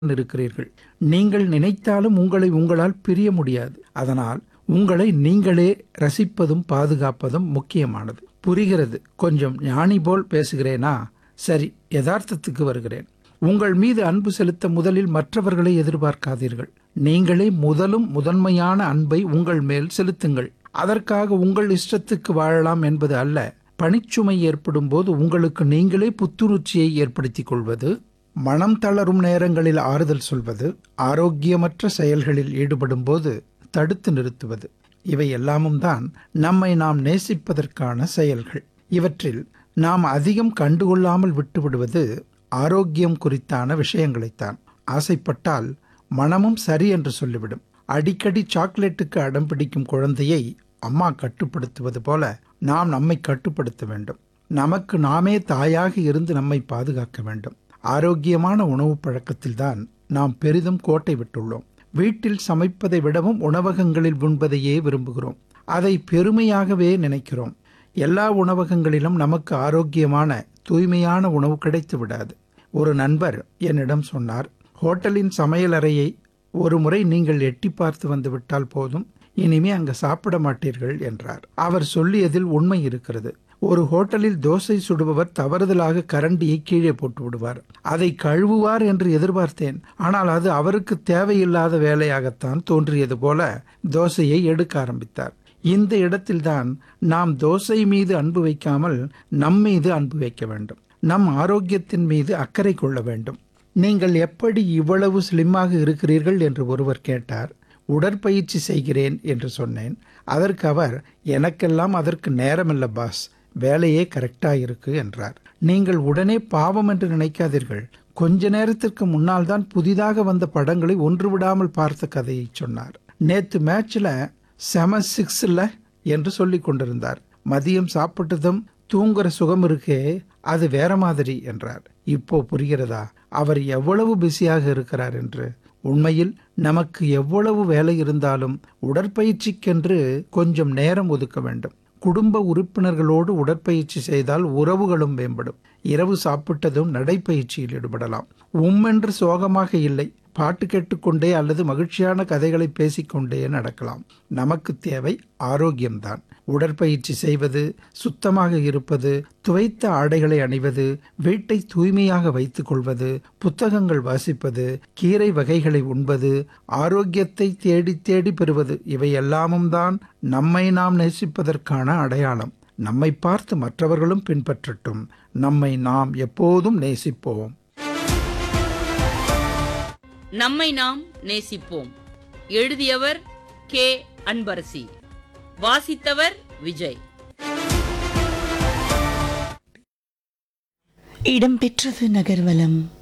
இருக்கிறீர்கள் நீங்கள் நினைத்தாலும் உங்களை உங்களால் பிரிய முடியாது அதனால் உங்களை நீங்களே ரசிப்பதும் பாதுகாப்பதும் முக்கியமானது புரிகிறது கொஞ்சம் ஞானி போல் பேசுகிறேனா சரி யதார்த்தத்துக்கு வருகிறேன் உங்கள் மீது அன்பு செலுத்த முதலில் மற்றவர்களை எதிர்பார்க்காதீர்கள் நீங்களே முதலும் முதன்மையான அன்பை உங்கள் மேல் செலுத்துங்கள் அதற்காக உங்கள் இஷ்டத்துக்கு வாழலாம் என்பது அல்ல பணிச்சுமை ஏற்படும் போது உங்களுக்கு நீங்களே புத்துணர்ச்சியை ஏற்படுத்திக் கொள்வது மனம் தளரும் நேரங்களில் ஆறுதல் சொல்வது ஆரோக்கியமற்ற செயல்களில் ஈடுபடும் போது தடுத்து நிறுத்துவது இவை எல்லாமும் தான் நம்மை நாம் நேசிப்பதற்கான செயல்கள் இவற்றில் நாம் அதிகம் கண்டுகொள்ளாமல் விட்டுவிடுவது ஆரோக்கியம் குறித்தான விஷயங்களைத்தான் ஆசைப்பட்டால் மனமும் சரி என்று சொல்லிவிடும் அடிக்கடி சாக்லேட்டுக்கு அடம் பிடிக்கும் குழந்தையை அம்மா கட்டுப்படுத்துவது போல நாம் நம்மை கட்டுப்படுத்த வேண்டும் நமக்கு நாமே தாயாக இருந்து நம்மை பாதுகாக்க வேண்டும் ஆரோக்கியமான உணவு பழக்கத்தில்தான் நாம் பெரிதும் கோட்டை விட்டுள்ளோம் வீட்டில் சமைப்பதை விடவும் உணவகங்களில் உண்பதையே விரும்புகிறோம் அதை பெருமையாகவே நினைக்கிறோம் எல்லா உணவகங்களிலும் நமக்கு ஆரோக்கியமான தூய்மையான உணவு கிடைத்து விடாது ஒரு நண்பர் என்னிடம் சொன்னார் ஹோட்டலின் சமையலறையை ஒரு முறை நீங்கள் எட்டி பார்த்து வந்து விட்டால் போதும் இனிமே அங்கு சாப்பிட மாட்டீர்கள் என்றார் அவர் சொல்லியதில் உண்மை இருக்கிறது ஒரு ஹோட்டலில் தோசை சுடுபவர் தவறுதலாக கரண்டியை கீழே போட்டு விடுவார் அதை கழுவுவார் என்று எதிர்பார்த்தேன் ஆனால் அது அவருக்கு தேவையில்லாத வேலையாகத்தான் தோன்றியது போல தோசையை எடுக்க ஆரம்பித்தார் இந்த இடத்தில்தான் நாம் தோசை மீது அன்பு வைக்காமல் நம் மீது அன்பு வைக்க வேண்டும் நம் ஆரோக்கியத்தின் மீது அக்கறை கொள்ள வேண்டும் நீங்கள் எப்படி இவ்வளவு ஸ்லிம்மாக இருக்கிறீர்கள் என்று ஒருவர் கேட்டார் உடற்பயிற்சி செய்கிறேன் என்று சொன்னேன் அதற்கு அவர் எனக்கெல்லாம் அதற்கு நேரமில்ல பாஸ் வேலையே கரெக்டா இருக்கு என்றார் நீங்கள் உடனே பாவம் என்று நினைக்காதீர்கள் கொஞ்ச நேரத்திற்கு முன்னால் தான் புதிதாக வந்த படங்களை ஒன்று விடாமல் பார்த்த கதையை சொன்னார் நேத்து மேட்ச்ல செம சிக்ஸ் இல்ல என்று சொல்லிக் கொண்டிருந்தார் மதியம் சாப்பிட்டதும் தூங்குற சுகம் இருக்கே அது வேற மாதிரி என்றார் இப்போ புரிகிறதா அவர் எவ்வளவு பிஸியாக இருக்கிறார் என்று உண்மையில் நமக்கு எவ்வளவு வேலை இருந்தாலும் உடற்பயிற்சிக்கென்று கொஞ்சம் நேரம் ஒதுக்க வேண்டும் குடும்ப உறுப்பினர்களோடு உடற்பயிற்சி செய்தால் உறவுகளும் மேம்படும் இரவு சாப்பிட்டதும் நடைப்பயிற்சியில் ஈடுபடலாம் உம்மென்று சோகமாக இல்லை பாட்டு கேட்டுக்கொண்டே அல்லது மகிழ்ச்சியான கதைகளை பேசிக்கொண்டே நடக்கலாம் நமக்கு தேவை ஆரோக்கியம்தான் உடற்பயிற்சி செய்வது சுத்தமாக இருப்பது துவைத்த ஆடைகளை அணிவது வீட்டை தூய்மையாக வைத்துக் கொள்வது புத்தகங்கள் வாசிப்பது கீரை வகைகளை உண்பது ஆரோக்கியத்தை தேடி தேடி பெறுவது இவை எல்லாமும் தான் நம்மை நாம் நேசிப்பதற்கான அடையாளம் நம்மை பார்த்து மற்றவர்களும் பின்பற்றட்டும் நம்மை நாம் எப்போதும் நேசிப்போம் நம்மை நாம் நேசிப்போம் எழுதியவர் கே அன்பரசி வாசித்தவர் விஜய் இடம்பெற்றது நகர்வலம்